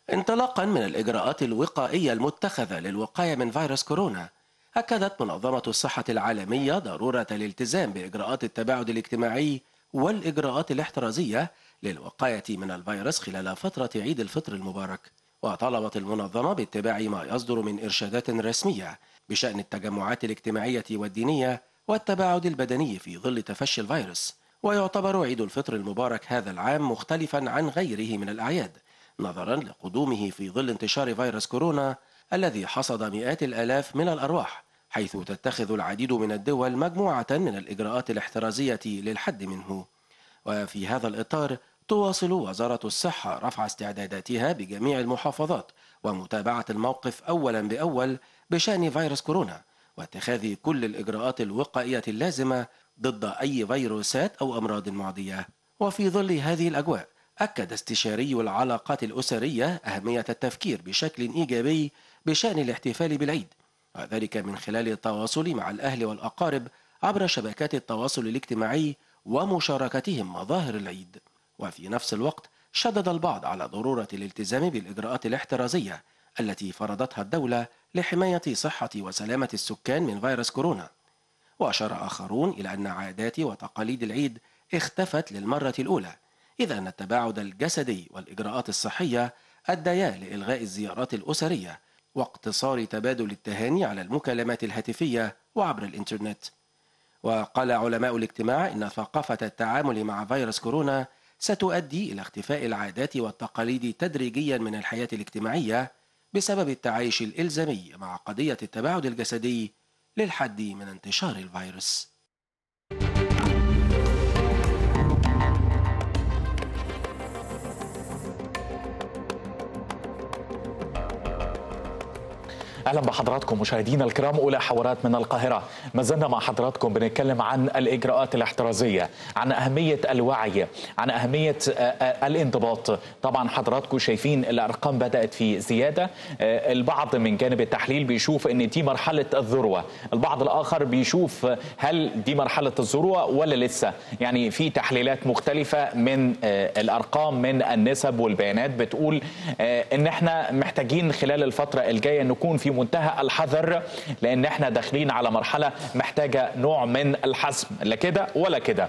انطلاقا من الإجراءات الوقائية المتخذة للوقاية من فيروس كورونا أكدت منظمة الصحة العالمية ضرورة الالتزام بإجراءات التباعد الاجتماعي والإجراءات الاحترازية للوقاية من الفيروس خلال فترة عيد الفطر المبارك وطلبت المنظمة باتباع ما يصدر من إرشادات رسمية بشأن التجمعات الاجتماعية والدينية والتباعد البدني في ظل تفشي الفيروس ويعتبر عيد الفطر المبارك هذا العام مختلفا عن غيره من الأعياد نظرا لقدومه في ظل انتشار فيروس كورونا الذي حصد مئات الآلاف من الأرواح حيث تتخذ العديد من الدول مجموعة من الإجراءات الاحترازية للحد منه وفي هذا الإطار تواصل وزارة الصحة رفع استعداداتها بجميع المحافظات ومتابعة الموقف أولا بأول بشأن فيروس كورونا واتخاذ كل الإجراءات الوقائية اللازمة ضد أي فيروسات أو أمراض معدية وفي ظل هذه الأجواء أكد استشاري العلاقات الأسرية أهمية التفكير بشكل إيجابي بشأن الاحتفال بالعيد وذلك من خلال التواصل مع الأهل والأقارب عبر شبكات التواصل الاجتماعي ومشاركتهم مظاهر العيد وفي نفس الوقت شدد البعض على ضرورة الالتزام بالإجراءات الاحترازية التي فرضتها الدولة لحماية صحة وسلامة السكان من فيروس كورونا وأشار آخرون إلى أن عادات وتقاليد العيد اختفت للمرة الأولى إذ أن التباعد الجسدي والإجراءات الصحية أديا لإلغاء الزيارات الأسرية واقتصار تبادل التهاني على المكالمات الهاتفية وعبر الإنترنت وقال علماء الاجتماع إن ثقافة التعامل مع فيروس كورونا ستؤدي إلى اختفاء العادات والتقاليد تدريجيا من الحياة الاجتماعية بسبب التعايش الإلزامي مع قضية التباعد الجسدي للحد من انتشار الفيروس اهلا بحضراتكم مشاهدينا الكرام اولى حوارات من القاهره ما زلنا مع حضراتكم بنتكلم عن الاجراءات الاحترازيه عن اهميه الوعي عن اهميه الانضباط طبعا حضراتكم شايفين الارقام بدات في زياده البعض من جانب التحليل بيشوف ان دي مرحله الذروه البعض الاخر بيشوف هل دي مرحله الذروه ولا لسه يعني في تحليلات مختلفه من الارقام من النسب والبيانات بتقول ان احنا محتاجين خلال الفتره الجايه نكون في منتهى الحذر لان احنا داخلين على مرحله محتاجه نوع من الحسم لا كده ولا كده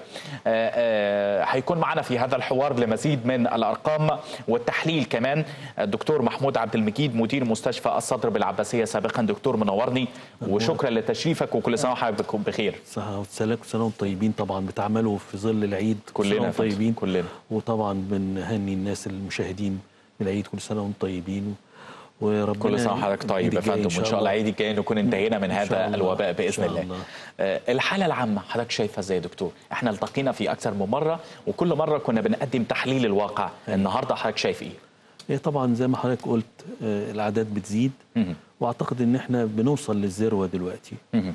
هيكون معنا في هذا الحوار لمزيد من الارقام والتحليل كمان الدكتور محمود عبد المجيد مدير مستشفى الصدر بالعباسيه سابقا دكتور منورني وشكرا لتشريفك وكل سنه وحضرتك بخير صحه وسلامة كل سنه وانتم طيبين طبعا بتعملوا في ظل العيد كلنا طيبين كلنا وطبعا بنهني الناس المشاهدين بالعيد كل سنه وانتم طيبين وربنا كل سنه وحضرتك طيب يا فندم وان شاء الله العيد الجاي نكون انتهينا من هذا الوباء باذن الله. الله الحاله العامه حضرتك شايفها ازاي يا دكتور احنا التقينا في اكثر من مره وكل مره كنا بنقدم تحليل الواقع النهارده حضرتك شايف ايه هي طبعا زي ما حضرتك قلت الاعداد بتزيد واعتقد ان احنا بنوصل للذروه دلوقتي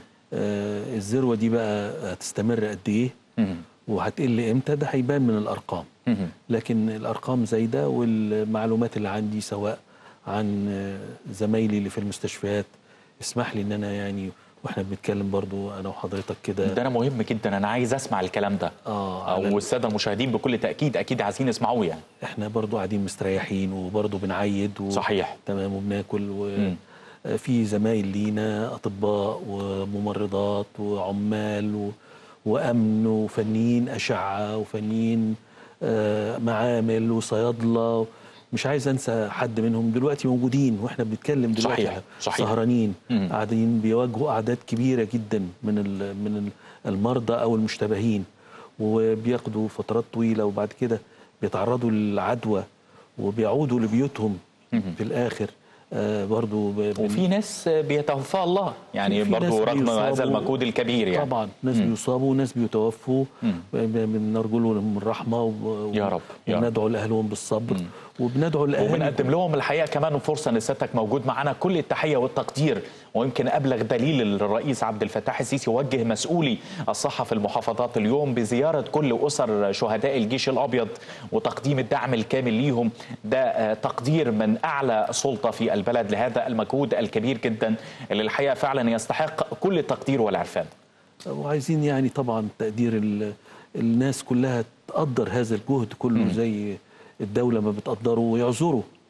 الذروه دي بقى هتستمر قد ايه وهتقل امتى ده هيبان من الارقام لكن الارقام زايده والمعلومات اللي عندي سواء عن زمايلي اللي في المستشفيات اسمح لي ان انا يعني واحنا بنتكلم برضو انا وحضرتك كده ده انا مهم جدا انا عايز اسمع الكلام ده اه والساده المشاهدين بكل تاكيد اكيد عايزين يسمعوه يعني احنا برضو قاعدين مستريحين وبرضو بنعيد و... صحيح تمام وبناكل و... في زمايل لينا اطباء وممرضات وعمال و... وامن وفنيين اشعه وفنيين آه معامل وصيادله مش عايز انسى حد منهم دلوقتي موجودين واحنا بنتكلم دلوقتي صحيح. صحيح. سهرانين قاعدين بيواجهوا اعداد كبيره جدا من من المرضى او المشتبهين وبياخدوا فترات طويله وبعد كده بيتعرضوا للعدوى وبيعودوا لبيوتهم في الاخر آه برضو وفي ناس بيتوفاها الله يعني برضو رغم هذا المجهود الكبير يعني طبعا ناس مم. بيصابوا وناس بيتوفوا بنرجو لهم الرحمه و... يا رب وندعو لاهلهم بالصبر مم. وبندعو الاهل وبنقدم لهم الحقيقه كمان فرصه ان سيادتك موجود معانا كل التحيه والتقدير ويمكن ابلغ دليل الرئيس عبد الفتاح السيسي وجه مسؤولي الصحه في المحافظات اليوم بزياره كل اسر شهداء الجيش الابيض وتقديم الدعم الكامل ليهم ده تقدير من اعلى سلطه في البلد لهذا المجهود الكبير جدا اللي الحقيقه فعلا يستحق كل التقدير والعرفان وعايزين يعني طبعا تقدير الناس كلها تقدر هذا الجهد كله م. زي الدولة ما بتقدره ويعذره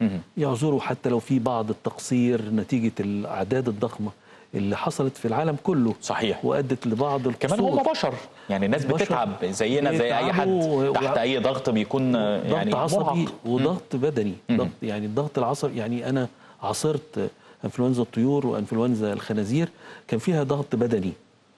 يعذروا حتى لو في بعض التقصير نتيجه الاعداد الضخمه اللي حصلت في العالم كله صحيح. وادت لبعض القصور كمان هم بشر يعني الناس بشر. بتتعب زينا زي اي حد بيتعبوا و- تحت اي ضغط بيكون آه، يعني ضغط عصبي مرهق. وضغط بدني ضغط يعني الضغط العصبي يعني انا عاصرت انفلونزا الطيور وانفلونزا الخنازير كان فيها ضغط بدني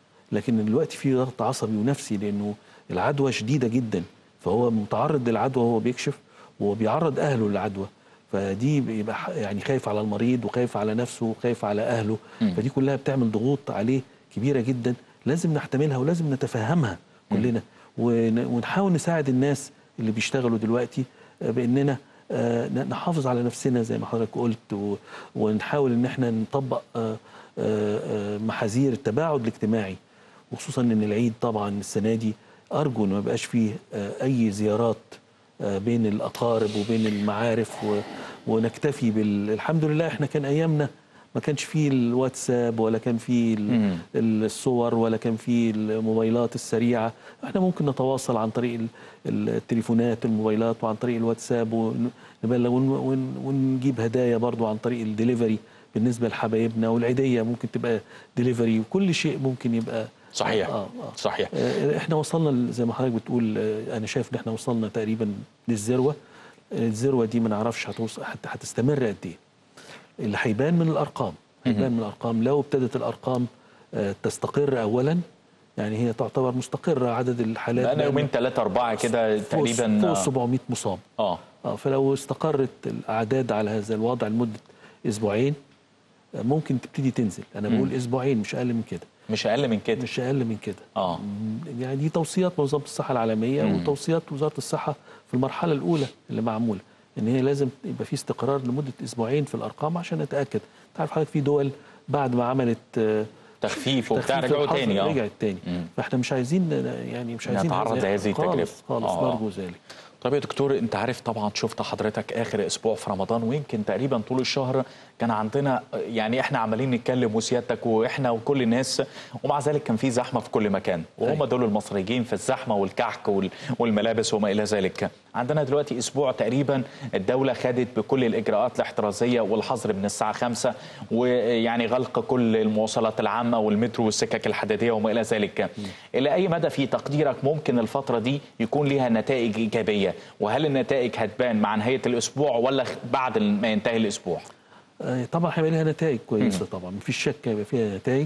لكن دلوقتي في ضغط عصبي ونفسي لانه العدوى شديده جدا فهو متعرض للعدوى وهو بيكشف وبيعرض اهله للعدوى فدي بيبقى ح- يعني خايف على المريض وخايف على نفسه وخايف على اهله فدي كلها بتعمل ضغوط عليه كبيره جدا لازم نحتملها ولازم نتفهمها كلنا ون- ونحاول نساعد الناس اللي بيشتغلوا دلوقتي آه، باننا آه، ن- نحافظ على نفسنا زي ما حضرتك قلت و- ونحاول ان احنا نطبق آه، آه، آه، محاذير التباعد الاجتماعي وخصوصا ان العيد طبعا السنه دي ارجو ان ما يبقاش فيه آه، اي زيارات آه، بين الاقارب وبين المعارف و- ونكتفي بال الحمد لله احنا كان ايامنا ما كانش فيه الواتساب ولا كان فيه ال- الصور ولا كان فيه الموبايلات السريعه احنا ممكن نتواصل عن طريق ال- التليفونات الموبايلات وعن طريق الواتساب ونبلغ ون- ون- ونجيب هدايا برضو عن طريق الدليفري بالنسبه لحبايبنا والعيديه ممكن تبقى دليفري وكل شيء ممكن يبقى صحيح آه آه. صحيح آه، احنا وصلنا ل- زي ما حضرتك بتقول آه، انا شايف ان احنا وصلنا تقريبا للذروه آه، الذروه دي ما نعرفش هتوصل هت- هتستمر قد ايه اللي هيبان من الارقام هيبان من الارقام لو ابتدت الارقام آه، تستقر اولا يعني هي تعتبر مستقره عدد الحالات بقى بقى يومين ثلاثة أربعة كده فوق- تقريبا فوق آه، 700 مصاب اه اه فلو استقرت الاعداد على هذا الوضع لمده اسبوعين آه، ممكن تبتدي تنزل انا بقول اسبوعين مش اقل من كده مش أقل من كده مش اقل من كده اه يعني دي توصيات منظمه الصحه العالميه وتوصيات وزاره الصحه في المرحله الاولى اللي معموله ان هي لازم يبقى في استقرار لمده اسبوعين في الارقام عشان نتاكد تعرف حضرتك في دول بعد ما عملت آه، تخفيف وبتاع تخفيف رجعوا الحظر تاني اه رجعت تاني مم. فاحنا مش عايزين يعني مش عايزين نتعرض هذا لهذه يحصل التجربة. خالص خالص آه. نرجو ذلك طيب يا دكتور انت عارف طبعا شفت حضرتك اخر اسبوع في رمضان ويمكن تقريبا طول الشهر كان عندنا يعني احنا عمالين نتكلم وسيادتك واحنا وكل الناس ومع ذلك كان في زحمه في كل مكان وهم أيوة. دول المصريين في الزحمه والكحك وال- والملابس وما الى ذلك عندنا دلوقتي اسبوع تقريبا الدوله خدت بكل الاجراءات الاحترازيه والحظر من الساعه 5 ويعني غلق كل المواصلات العامه والمترو والسكك الحديديه وما الى ذلك الى اي مدى في تقديرك ممكن الفتره دي يكون لها نتائج ايجابيه وهل النتائج هتبان مع نهايه الاسبوع ولا بعد ما ينتهي الاسبوع آه، طبعا هيبقى لها نتائج كويسه طبعا مفيش شك هيبقى فيها نتائج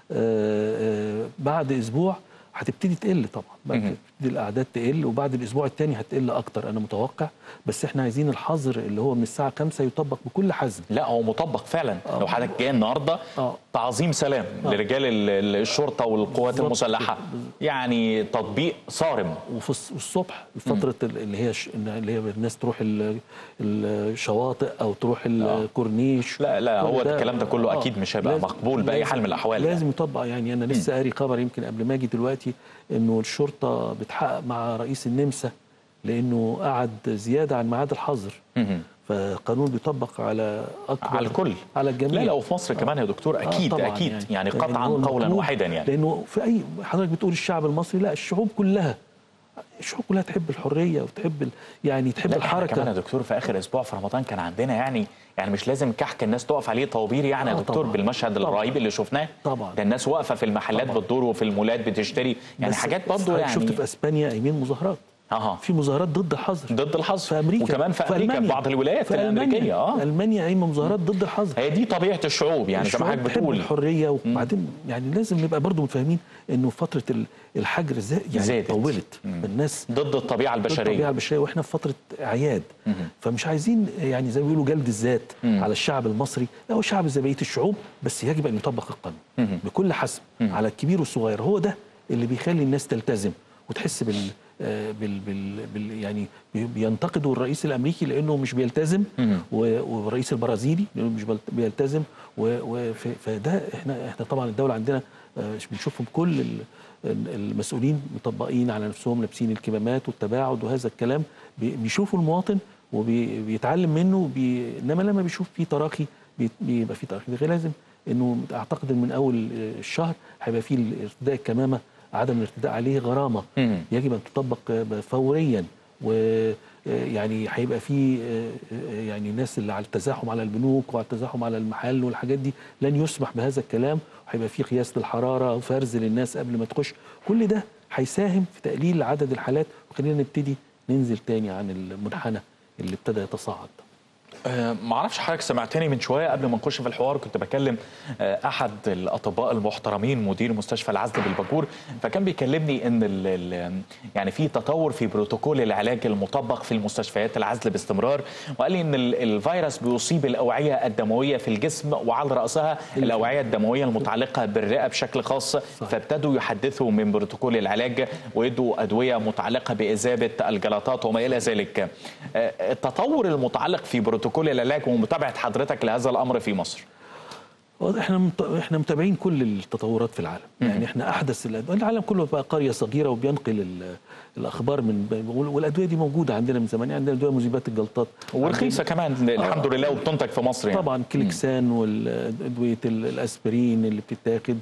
آه، آه، بعد اسبوع هتبتدي تقل طبعا بعد مهم. تبتدي الاعداد تقل وبعد الاسبوع الثاني هتقل اكتر انا متوقع بس احنا عايزين الحظر اللي هو من الساعه 5 يطبق بكل حزم لا هو مطبق فعلا آه. لو حضرتك جاي النهارده آه. تعظيم سلام آه. لرجال ال- ال- الشرطه والقوات بالظبط المسلحه كده. يعني تطبيق صارم وفي الص- الصبح فترة اللي هي ش- اللي هي الناس تروح ال- الشواطئ او تروح الكورنيش لا لا كل هو ده- الكلام ده كله آه، اكيد مش هيبقى لازم- مقبول باي لازم- حال من الاحوال لازم يعني. يطبق يعني انا لسه قاري خبر يمكن قبل ما اجي دلوقتي انه الشرطه بتحقق مع رئيس النمسا لانه قعد زياده عن ميعاد الحظر مهم. فالقانون بيطبق على اكبر على الكل على الجميع لا لا وفي مصر كمان يا دكتور آه، اكيد طبعاً اكيد يعني, يعني لأن قطعا هو قولا المطلوب- واحدا يعني لانه في اي حضرتك بتقول الشعب المصري لا الشعوب كلها الشعوب كلها تحب الحريه وتحب ال... يعني تحب لا احنا كمان يا الحركه دكتور في اخر اسبوع في رمضان كان عندنا يعني يعني مش لازم كحك الناس تقف عليه طوابير يعني يا آه، دكتور طبعاً. بالمشهد طبعاً. الرهيب اللي شفناه طبعاً. ده الناس واقفه في المحلات طبعاً. بتدور وفي المولات بتشتري يعني بس- حاجات بس برضه حضرتك يعني شفت في اسبانيا قايمين مظاهرات اها في مظاهرات ضد الحظر ضد الحظر في امريكا وكمان في امريكا في ألمانيا. بعض الولايات في الامريكيه ألمانيا. اه المانيا قايمه مظاهرات ضد الحظر هي دي طبيعه الشعوب يعني زي ما الشعوب حضرتك بتحب بتقول الحريه وبعدين يعني لازم نبقى برضو متفاهمين انه فتره ال- الحجر زا يعني زادت. طولت الناس ضد الطبيعه الطبيعه البشريه البشريه واحنا في فتره اعياد فمش عايزين يعني زي ما بيقولوا جلد الذات على الشعب المصري لا هو شعب زي بقيه الشعوب بس يجب ان يطبق القانون بكل حسب على الكبير والصغير هو ده اللي بيخلي الناس تلتزم وتحس بال آه، بال, بال, بال يعني بي- بينتقدوا الرئيس الامريكي لانه مش بيلتزم و- والرئيس البرازيلي لانه مش بيلت- بيلتزم و- وف- فده احنا احنا طبعا الدوله عندنا آه، بنشوفهم كل ال- ال- المسؤولين مطبقين على نفسهم لابسين الكمامات والتباعد وهذا الكلام بي- بيشوفوا المواطن وبيتعلم منه وبي... انما لما بيشوف في تراخي بي- بيبقى في تراخي غير لازم انه اعتقد ان من اول الشهر هيبقى في ارتداء الكمامه عدم الارتداء عليه غرامه مم. يجب ان تطبق فوريا ويعني هيبقى في آه، آه، يعني الناس اللي على التزاحم على البنوك وعلى التزاحم على المحل والحاجات دي لن يسمح بهذا الكلام وهيبقى في قياس للحراره وفرز للناس قبل ما تخش كل ده هيساهم في تقليل عدد الحالات وخلينا نبتدي ننزل تاني عن المنحنى اللي ابتدى يتصاعد ده. آه، ما اعرفش حضرتك سمعتني من شويه قبل ما نخش في الحوار كنت بكلم آه، احد الاطباء المحترمين مدير مستشفى العزل بالباجور فكان بيكلمني ان ال ال يعني في تطور في بروتوكول العلاج المطبق في المستشفيات العزل باستمرار وقال لي ان ال- الفيروس بيصيب الاوعيه الدمويه في الجسم وعلى راسها الاوعيه الدمويه المتعلقه بالرئه بشكل خاص فابتدوا يحدثوا من بروتوكول العلاج ويدوا ادويه متعلقه باذابه الجلطات وما الى ذلك آه، التطور المتعلق في بروتوكول العلاج ومتابعه حضرتك لهذا الامر في مصر واضح احنا مت- احنا متابعين كل التطورات في العالم يعني احنا احدث الأدوية العالم كله بقى قريه صغيره وبينقل ال- الاخبار من والادويه دي موجوده عندنا من زمان يعني عندنا ادويه مذيبات الجلطات ورخيصه كمان الحمد لله وبتنتج في مصر يعني طبعا كليكسان والادويه ال- الاسبرين اللي بتتاخد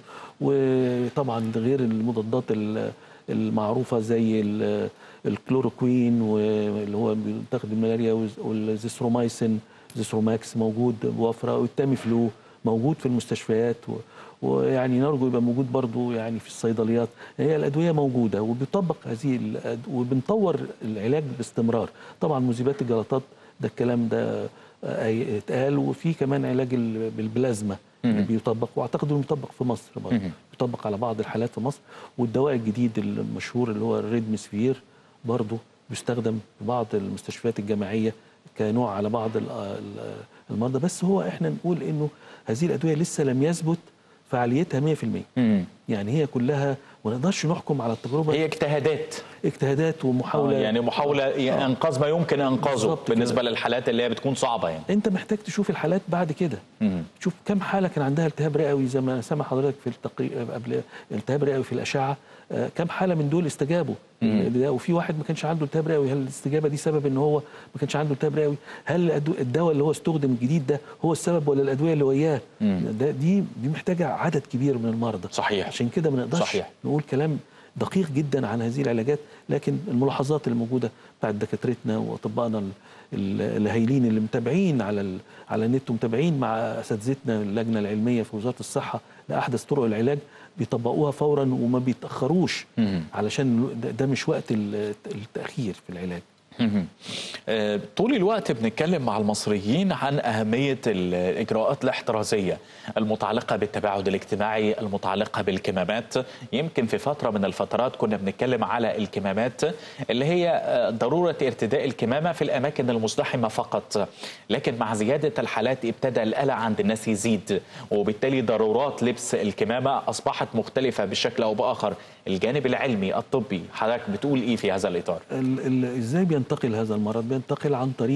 وطبعا ده غير المضادات ال- المعروفه زي ال- الكلوروكوين واللي هو بيتاخد الملاريا والز- والزيثرومايسين زيثروماكس موجود بوفره والتاميفلو موجود في المستشفيات و ويعني نرجو يبقى موجود برضو يعني في الصيدليات هي الادويه موجوده وبيطبق هذه الأد- وبنطور العلاج باستمرار طبعا مذيبات الجلطات ده الكلام ده آه، اتقال وفي كمان علاج ال- بالبلازما اللي بيطبق واعتقد انه بيطبق في مصر برضه بيطبق على بعض الحالات في مصر والدواء الجديد المشهور اللي هو الريدمسفير برضه بيستخدم في بعض المستشفيات الجامعيه كنوع على بعض ال- ال- المرضى بس هو احنا نقول انه هذه الادويه لسه لم يثبت فعاليتها 100% مم. يعني هي كلها ما نقدرش نحكم على التجربه هي اجتهادات اجتهادات ومحاوله آه، يعني محاوله انقاذ ما يمكن انقاذه بالظبط بالنسبه كده. للحالات اللي هي بتكون صعبه يعني انت محتاج تشوف الحالات بعد كده مم. تشوف كم حاله كان عندها التهاب رئوي زي ما سامع حضرتك في التقرير قبل التهاب رئوي في الاشعه آه، كم حاله من دول استجابوا ده وفي واحد ما كانش عنده التهاب رئوي هل الاستجابه دي سبب ان هو ما كانش عنده التهاب رئوي هل الأدو- الدواء اللي هو استخدم الجديد ده هو السبب ولا الادويه اللي وياه ده دي دي محتاجه عدد كبير من المرضى صحيح. عشان كده ما نقدرش صحيح. نقول كلام دقيق جدا عن هذه العلاجات لكن الملاحظات اللي موجوده بتاعت دكاترتنا واطبائنا ال- ال- الهايلين اللي متابعين على ال- على النت ومتابعين مع اساتذتنا اللجنه العلميه في وزاره الصحه لاحدث طرق العلاج بيطبقوها فورا وما بيتاخروش علشان ده- ده مش وقت ال- التاخير في العلاج مهم. آه، طول الوقت بنتكلم مع المصريين عن أهمية الإجراءات الاحترازية المتعلقة بالتباعد الاجتماعي المتعلقة بالكمامات يمكن في فترة من الفترات كنا بنتكلم على الكمامات اللي هي آه، ضرورة ارتداء الكمامة في الأماكن المزدحمة فقط لكن مع زيادة الحالات ابتدى القلق عند الناس يزيد وبالتالي ضرورات لبس الكمامة أصبحت مختلفة بشكل أو بآخر الجانب العلمي الطبي حضرتك بتقول إيه في هذا الإطار؟ ال- ال- ازاي بينتقل هذا المرض بينتقل عن طريق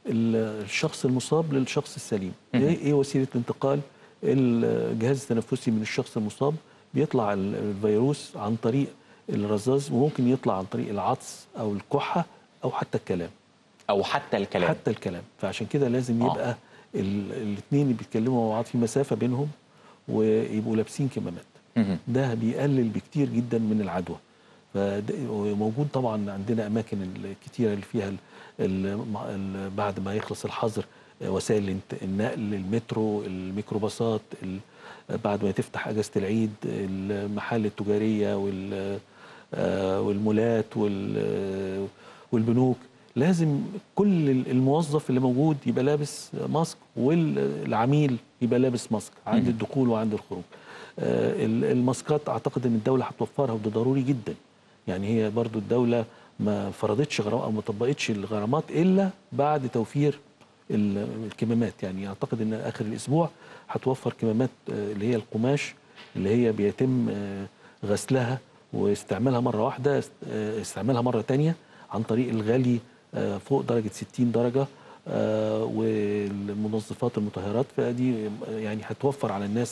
ال- الشخص المصاب للشخص السليم ايه إيه وسيله الانتقال الجهاز التنفسي من الشخص المصاب بيطلع ال- الفيروس عن طريق الرذاذ وممكن يطلع عن طريق العطس او الكحه او حتى الكلام أو حتى الكلام حتى الكلام فعشان كده لازم آه. يبقى الاثنين اللي بيتكلموا مع بعض في مسافه بينهم ويبقوا لابسين كمامات مهم. ده بيقلل بكتير جدا من العدوى فده- وموجود طبعا عندنا اماكن الكتيره اللي فيها ال ال ال بعد ما يخلص الحظر آه، وسائل الانت- النقل المترو الميكروباصات ال- بعد ما تفتح اجازه العيد المحال التجاريه وال آه، والمولات وال- والبنوك لازم كل الموظف اللي موجود يبقى لابس ماسك والعميل يبقى لابس ماسك عند الدخول وعند الخروج آه، ال- الماسكات اعتقد ان الدوله هتوفرها وده ضروري جدا يعني هي برضو الدوله ما فرضتش غرامات او ما طبقتش الغرامات الا بعد توفير ال- الكمامات يعني اعتقد ان اخر الاسبوع هتوفر كمامات آه، اللي هي القماش اللي هي بيتم آه، غسلها واستعمالها مره واحده است- آه، استعمالها مره تانية عن طريق الغلي آه، فوق درجه 60 درجه آه، والمنظفات المطهرات فدي يعني هتوفر على الناس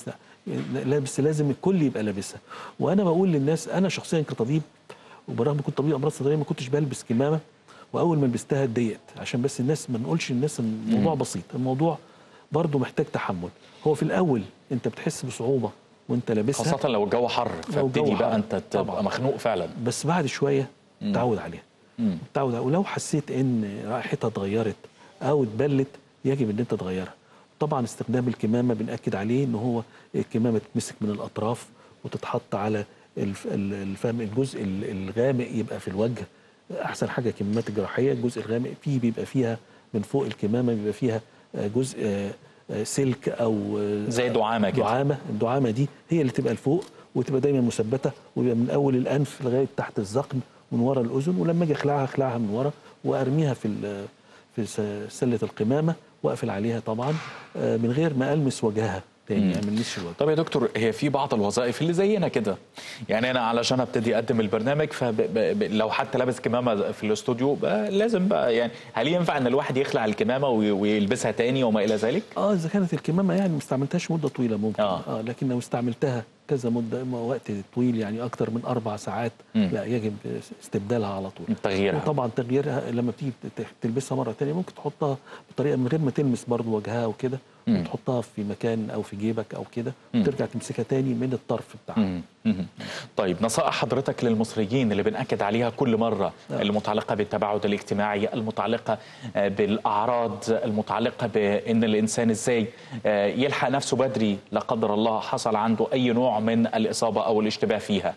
لا بس لازم الكل يبقى لابسها وانا بقول للناس انا شخصيا كطبيب وبرغم كنت طبيب امراض صدريه ما كنتش بلبس كمامه واول ما لبستها اتضايقت عشان بس الناس ما نقولش الناس الموضوع بسيط الموضوع برضه محتاج تحمل هو في الاول انت بتحس بصعوبه وانت لابسها خاصة لو الجو حر لو الجو فابتدي بقى حر. انت تبقى طبعاً. مخنوق فعلا بس بعد شويه تعود عليها متعود ولو حسيت ان رائحتها اتغيرت او اتبلت يجب ان انت تغيرها طبعا استخدام الكمامه بناكد عليه ان هو الكمامه تتمسك من الاطراف وتتحط على الف- ال- الفم الجزء ال- الغامق يبقى في الوجه احسن حاجه الكمامات الجراحيه الجزء الغامق فيه بيبقى فيها من فوق الكمامه بيبقى فيها آه، جزء آه، آه، سلك او آه، زي دعامة كده. دعامه الدعامه دي هي اللي تبقى لفوق وتبقى دايما مثبته ويبقى من اول الانف لغايه تحت الذقن من ورا الاذن ولما اجي اخلعها اخلعها من ورا وارميها في ال- في س- سله القمامه واقفل عليها طبعا آه، من غير ما المس وجهها تاني يعني ما المسش الوجه طب يا دكتور هي في بعض الوظائف اللي زينا كده يعني انا علشان ابتدي اقدم البرنامج فلو حتى لابس كمامه في الاستوديو بقى لازم بقى يعني هل ينفع ان الواحد يخلع الكمامه وي- ويلبسها تاني وما الى ذلك؟ اه اذا كانت الكمامه يعني ما استعملتهاش مده طويله ممكن آه. اه, لكن لو استعملتها كذا مده وقت طويل يعني اكتر من اربع ساعات مم. لا يجب استبدالها على طول تغييرها وطبعا تغييرها لما بتيجي ت- تلبسها مره تانية ممكن تحطها بطريقه من غير ما تلمس برضو وجهها وكده مم. وتحطها في مكان او في جيبك او كده مم. وترجع تمسكها تاني من الطرف بتاعها مم. مم. طيب نصائح حضرتك للمصريين اللي بنأكد عليها كل مرة نعم. المتعلقة بالتباعد الاجتماعي المتعلقة آه، بالأعراض المتعلقة بأن الإنسان إزاي آه، يلحق نفسه بدري لا قدر الله حصل عنده أي نوع من الإصابة أو الاشتباه فيها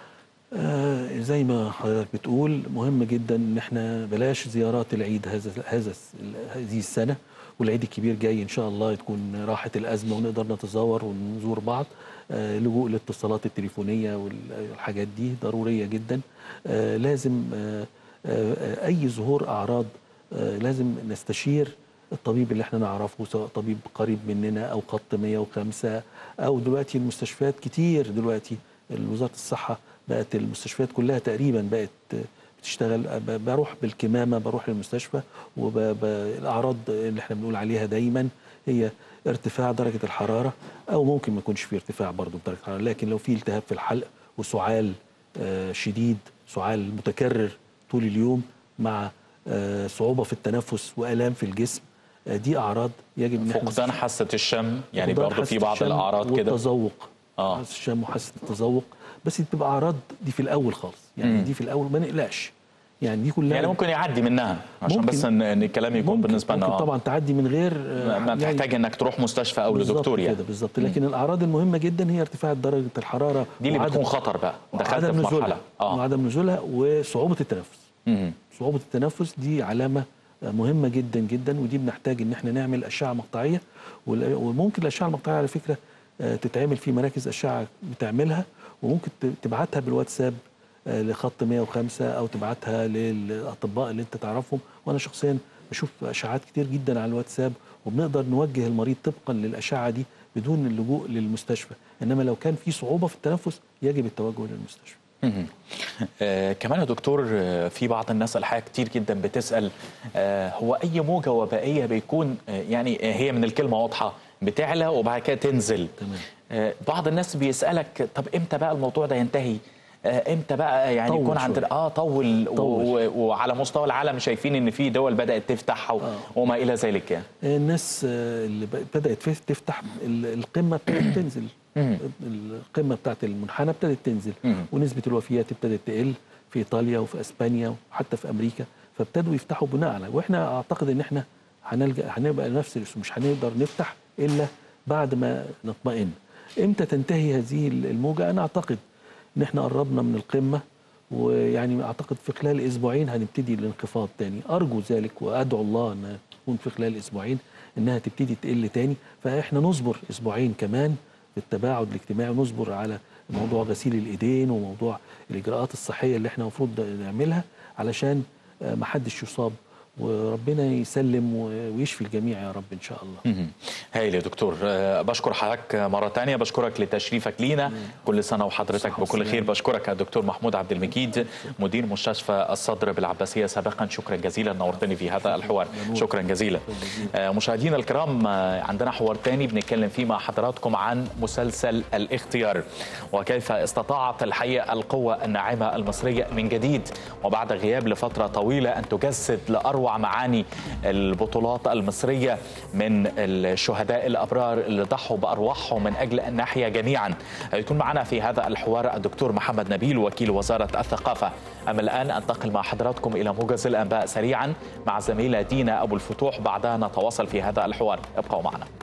آه زي ما حضرتك بتقول مهم جدا ان احنا بلاش زيارات العيد هذا هذا الس- هذه السنه والعيد الكبير جاي ان شاء الله تكون راحت الازمه ونقدر نتزور ونزور بعض آه لجوء الاتصالات التليفونيه والحاجات دي ضروريه جدا آه لازم آه آه اي ظهور اعراض آه لازم نستشير الطبيب اللي احنا نعرفه سواء طبيب قريب مننا او خط 105 او دلوقتي المستشفيات كتير دلوقتي وزاره الصحه بقت المستشفيات كلها تقريبا بقت بتشتغل ب- بروح بالكمامه بروح للمستشفى والاعراض اللي احنا بنقول عليها دايما هي ارتفاع درجه الحراره او ممكن ما يكونش في ارتفاع برضه درجه الحراره لكن لو في التهاب في الحلق وسعال آه، شديد سعال متكرر طول اليوم مع آه، صعوبه في التنفس والام في الجسم آه، دي اعراض يجب ان احنا فقدان حاسة الشم يعني فقدان برضه في حاسة بعض الشم الأعراض كده والتذوق آه. حاسه الشم وحاسه التذوق بس دي بتبقى اعراض دي في الاول خالص يعني مم. دي في الاول ما نقلقش يعني دي كلها يعني ممكن يعدي منها عشان ممكن- بس ان إن الكلام يكون ممكن بالنسبة لنا ممكن آه. طبعا تعدي من غير آه، ما ما يعني تحتاج انك تروح مستشفى او بالظبط لدكتور يعني كده بالظبط لكن الاعراض المهمه جدا هي ارتفاع درجه الحراره دي اللي وعدم- بتكون خطر بقى دخلت وعدم في مرحله نزولها اه وعدم نزولها وصعوبه التنفس مم. صعوبة التنفس دي علامة مهمة جدا جدا ودي بنحتاج ان احنا نعمل أشعة مقطعية وال- وممكن الأشعة المقطعية على فكرة آه، تتعمل في مراكز أشعة بتعملها وممكن ت- تبعتها بالواتساب آه، لخط 105 أو تبعتها للأطباء اللي أنت تعرفهم وأنا شخصيا بشوف أشعات كتير جدا على الواتساب وبنقدر نوجه المريض طبقا للأشعة دي بدون اللجوء للمستشفى إنما لو كان في صعوبة في التنفس يجب التوجه للمستشفى مهم. آه كمان يا دكتور آه في بعض الناس الحقيقه كتير جدا بتسال آه هو اي موجه وبائيه بيكون آه يعني آه هي من الكلمه واضحه بتعلى وبعد كده تنزل تمام. آه بعض الناس بيسالك طب امتى بقى الموضوع ده ينتهي آه امتى بقى يعني طول يكون شوية. عندنا اه طول, طول. و- و- وعلى مستوى العالم شايفين ان في دول بدات تفتح و- آه. وما الى ذلك يعني الناس آه، اللي ب- بدات فيه تفتح ال- القمه ابتدت تنزل مم. القمه بتاعت المنحنى ابتدت تنزل مم. ونسبه الوفيات ابتدت تقل في ايطاليا وفي اسبانيا وحتى في امريكا فابتدوا يفتحوا بناء على واحنا اعتقد ان احنا هنلجا هنبقى نفس الاسم مش هنقدر نفتح الا بعد ما نطمئن امتى تنتهي هذه الموجه انا اعتقد ان احنا قربنا من القمه ويعني اعتقد في خلال اسبوعين هنبتدي الانخفاض تاني ارجو ذلك وادعو الله ان تكون في خلال اسبوعين انها تبتدي تقل تاني فاحنا نصبر اسبوعين كمان في التباعد الاجتماعي ونصبر على موضوع غسيل الايدين وموضوع الاجراءات الصحيه اللي احنا المفروض نعملها علشان آه، ما حدش يصاب وربنا يسلم و- ويشفي الجميع يا رب ان شاء الله مهم. هايل يا دكتور آه، بشكر حضرتك مرة تانية بشكرك لتشريفك لينا كل سنة وحضرتك صحة بكل وسلامة. خير بشكرك يا دكتور محمود عبد المجيد مدير مستشفى الصدر بالعباسية سابقا شكرا جزيلا نورتني في هذا الحوار شكرا جزيلا آه، مشاهدينا الكرام آه، عندنا حوار تاني بنتكلم فيه مع حضراتكم عن مسلسل الاختيار وكيف استطاعت الحقيقة القوة الناعمة المصرية من جديد وبعد غياب لفترة طويلة أن تجسد لأروع اروع معاني البطولات المصريه من الشهداء الابرار اللي ضحوا بارواحهم من اجل ان نحيا جميعا يكون معنا في هذا الحوار الدكتور محمد نبيل وكيل وزاره الثقافه اما الان انتقل مع حضراتكم الى موجز الانباء سريعا مع زميله دينا ابو الفتوح بعدها نتواصل في هذا الحوار ابقوا معنا